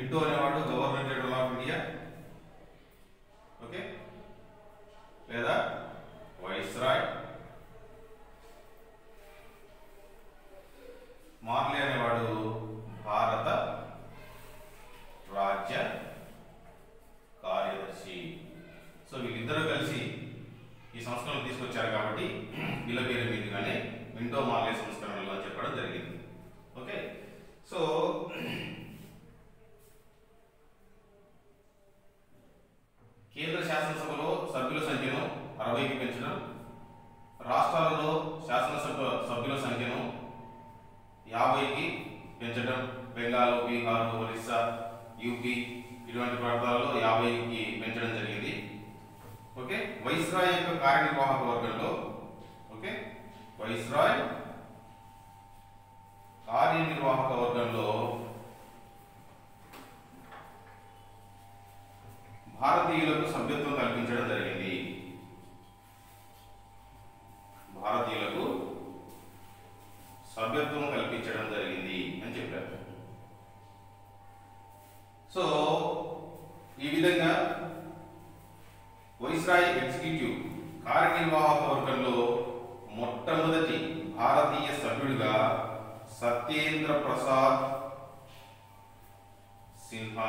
Minto అనేవాడు governor general of India okay లేదా viceroy Morley అనేవాడు భారత రాజ్య కార్యదర్శి సో వీళ్ళిద్దరూ కలిసి ఈ సంస్కరణలు తీసుకొచ్చారు కాబట్టి వీళ్ళ పేరు మీదుగానే మింటో మార్లే సంస్కరణలు అని చెప్పడం జరిగింది ఓకే సో కేంద్ర శాసనసభలో సభ్యుల సంఖ్యను అరవైకి పెంచడం రాష్ట్రాలలో శాసనసభ సభ్యుల సంఖ్యను యాభైకి పెంచడం బెంగాల్ బీహార్ ఒరిస్సా యూపీ ఇటువంటి ప్రాంతాలలో యాభైకి పెంచడం జరిగింది ఓకే వైస్రాయ్ యొక్క కార్యనిర్వాహక వర్గంలో ఓకే వైస్రాయ్ కార్యనిర్వాహక వర్గంలో భారతీయులకు సభ్యత్వం కల్పించడం జరిగింది భారతీయులకు సభ్యత్వం కల్పించడం జరిగింది అని చెప్పారు సో ఈ విధంగా వైస్రాయ్ ఎగ్జిక్యూటివ్ కార్యనిర్వాహక వర్గంలో మొట్టమొదటి భారతీయ సభ్యుడిగా సత్యేంద్ర ప్రసాద్ సిన్హా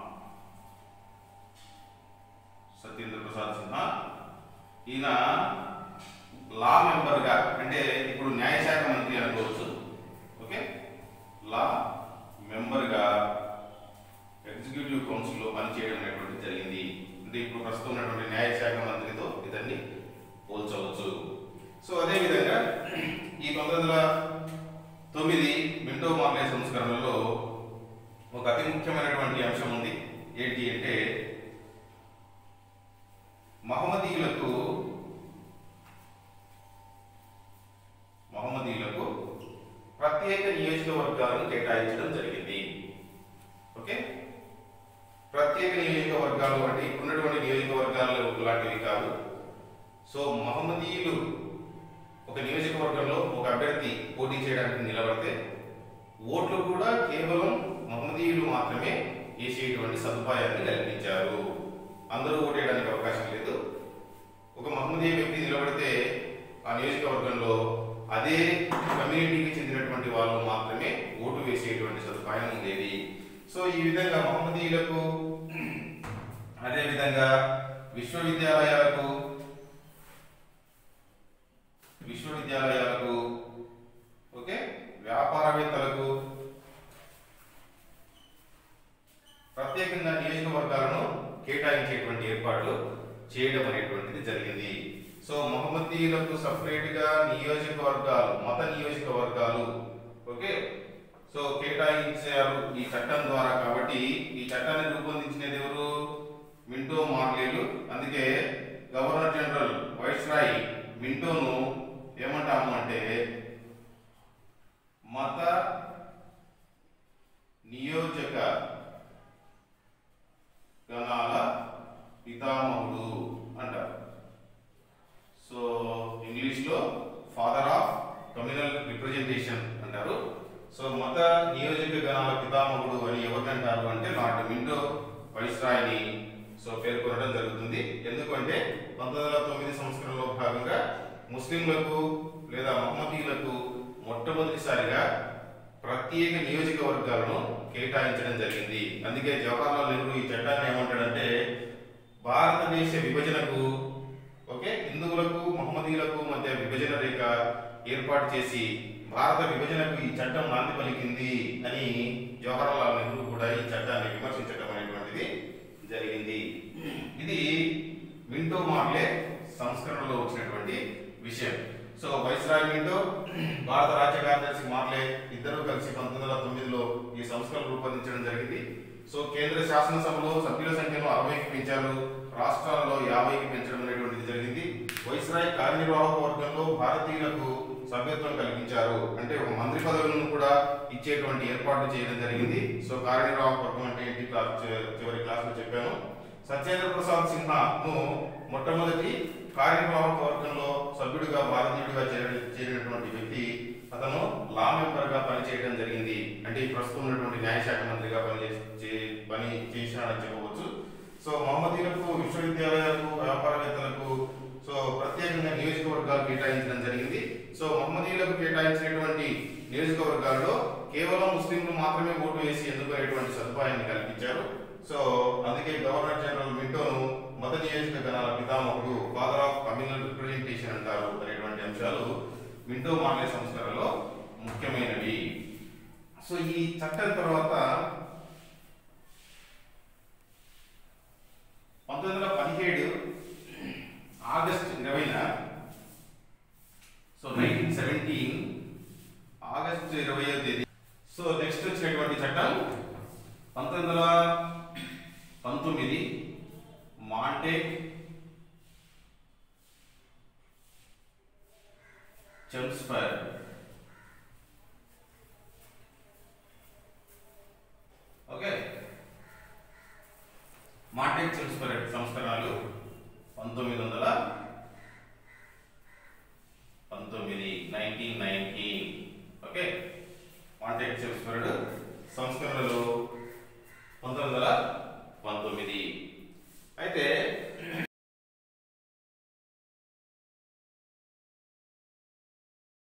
సత్యేంద్ర ప్రసాద్ సిన్హా ఈయన లా మెంబర్గా అంటే ఇప్పుడు న్యాయశాఖ మంత్రి అనుకోవచ్చు ఓకే లా మెంబర్గా ఎగ్జిక్యూటివ్ కౌన్సిల్లో పనిచేయడం అనేటువంటిది జరిగింది అంటే ఇప్పుడు ప్రస్తుతం ఉన్నటువంటి న్యాయశాఖ మంత్రితో ఇతన్ని పోల్చవచ్చు సో అదేవిధంగా ఈ పంతొమ్మిది వందల తొమ్మిది మింటో మార్లే సంస్కరణలో ఒక అతి ముఖ్యమైనటువంటి అంశం ఉంది ఏంటి అంటే మహమ్మదీయులకు మహమ్మదీయులకు ప్రత్యేక నియోజకవర్గాలను కేటాయించడం జరిగింది ఓకే ప్రత్యేక నియోజకవర్గాలు అంటే ఇప్పుడున్నటువంటి నియోజకవర్గాలు లాంటివి కాదు సో మహమ్మదీయులు ఒక నియోజకవర్గంలో ఒక అభ్యర్థి పోటీ చేయడానికి నిలబడితే ఓట్లు కూడా కేవలం మహమ్మదీయులు మాత్రమే వేసేటువంటి సదుపాయాన్ని కల్పించారు అందరూ ఓటేయడానికి అవకాశం లేదు ఒక మహమ్మదీయ వ్యక్తి నిలబడితే ఆ నియోజకవర్గంలో అదే కమ్యూనిటీకి చెందినటువంటి వాళ్ళు మాత్రమే ఓటు వేసేటువంటి సదుపాయం ఉండేది సో ఈ విధంగా మహమ్మదీయులకు అదే విధంగా విశ్వవిద్యాలయాలకు విశ్వవిద్యాలయాలకు ఓకే వ్యాపారవేత్తలకు ప్రత్యేకంగా నియోజకవర్గాలను కేటాయించేటువంటి ఏర్పాట్లు చేయడం అనేటువంటిది జరిగింది సో మహమ్మదీయులకు సపరేట్ గా నియోజకవర్గాలు మత నియోజకవర్గాలు ఓకే సో కేటాయించారు ఈ చట్టం ద్వారా కాబట్టి ఈ చట్టాన్ని రూపొందించినది ఎవరు మింటో మార్లేలు అందుకే గవర్నర్ జనరల్ వైస్రాయ్ మింటోను ఏమంటాము అంటే మత నియోజక గణాల పితామహుడు అంటారు సో ఇంగ్లీష్లో ఫాదర్ ఆఫ్ కమ్యూనల్ రిప్రజెంటేషన్ అంటారు సో మత నియోజక గణాల పితామహుడు అని ఎవరిని అంటారు అంటే లార్డ్ మింటో వైస్రాయ్ని సో పేర్కొనడం జరుగుతుంది ఎందుకంటే పంతొమ్మిది వందల తొమ్మిది సంవత్సరంలో భాగంగా ముస్లింలకు లేదా మహమ్మదీయులకు మొట్టమొదటిసారిగా ప్రత్యేక నియోజకవర్గాలను కేటాయించడం జరిగింది అందుకే జవహర్లాల్ నెహ్రూ ఈ చట్టాన్ని ఏమంటాడంటే భారతదేశ విభజనకు ఓకే హిందువులకు మహమ్మదీయులకు మధ్య విభజన రేఖ ఏర్పాటు చేసి భారత విభజనకు ఈ చట్టం నాంది పలికింది అని జవహర్లాల్ నెహ్రూ కూడా ఈ చట్టాన్ని విమర్శించడం అనేటువంటిది జరిగింది ఇది మింటో మార్లే సంస్కరణలో వచ్చినటువంటి విషయం సో వైస్రాయ్ మింటో భారత రాజ్య కార్యదర్శి మార్లే ఇద్దరూ కలిసి పంతొమ్మిది వందల తొమ్మిదిలో ఈ సంస్కరణ రూపొందించడం జరిగింది సో కేంద్ర శాసనసభలో సభ్యుల సంఖ్యను అరవైకి పెంచారు రాష్ట్రాలలో యాభైకి పెంచడం అనేటువంటిది జరిగింది వైస్రాయ్ కార్యనిర్వాహక వర్గంలో భారతీయులకు సభ్యత్వం కల్పించారు అంటే ఒక మంత్రి పదవులను కూడా ఇచ్చేటువంటి ఏర్పాటు చేయడం జరిగింది సో కార్యనిర్వాహక వర్గం అంటే ఏంటి క్లాస్ చి- చివరి క్లాస్ లో చెప్పాను సత్యేంద్ర ప్రసాద్ సిన్హాను మొట్టమొదటి కార్యనిర్వాహక వర్గంలో సభ్యుడిగా భారతీయుడిగా చేరి చేరినటువంటి వ్యక్తి అతను లా మెంబర్ గా పనిచేయడం జరిగింది అంటే ఈ ప్రస్తుతం ఉన్నటువంటి న్యాయశాఖ మంత్రిగా పనిచేసి చే- పని చేసినాడని చెప్పవచ్చు సో మహమ్మదీయులకు విశ్వవిద్యాలయాలకు వ్యాపారవేత్తలకు సో ప్రత్యేకంగా నియోజకవర్గాలు కేటాయించడం జరిగింది సో మహమ్మదీయులకు కేటాయించినటువంటి నియోజకవర్గాల్లో కేవలం ముస్లింలు మాత్రమే ఓటు వేసి ఎన్నుకునేటువంటి సదుపాయాన్ని కల్పించారు సో అందుకే గవర్నర్ జనరల్ మింటోను మత నియోజక గణాల పితామహుడు ఫాదర్ ఆఫ్ కమ్యూనల్ రిప్రజెంటేషన్ అంటారు అనేటువంటి అంశాలు మింటో మాండే సంస్కరణలో ముఖ్యమైనవి సో ఈ చట్టం తర్వాత పంతొమ్మిది వందల పదిహేడు ఆగస్ట్ ఇరవైన సో నైన్టీన్ సెవెంటీన్ ఆగస్ట్ ఇరవయో తేదీ సో నెక్స్ట్ వచ్చినటువంటి చట్టం పంతొమ్మిది వందల పంతొమ్మిది మాంటే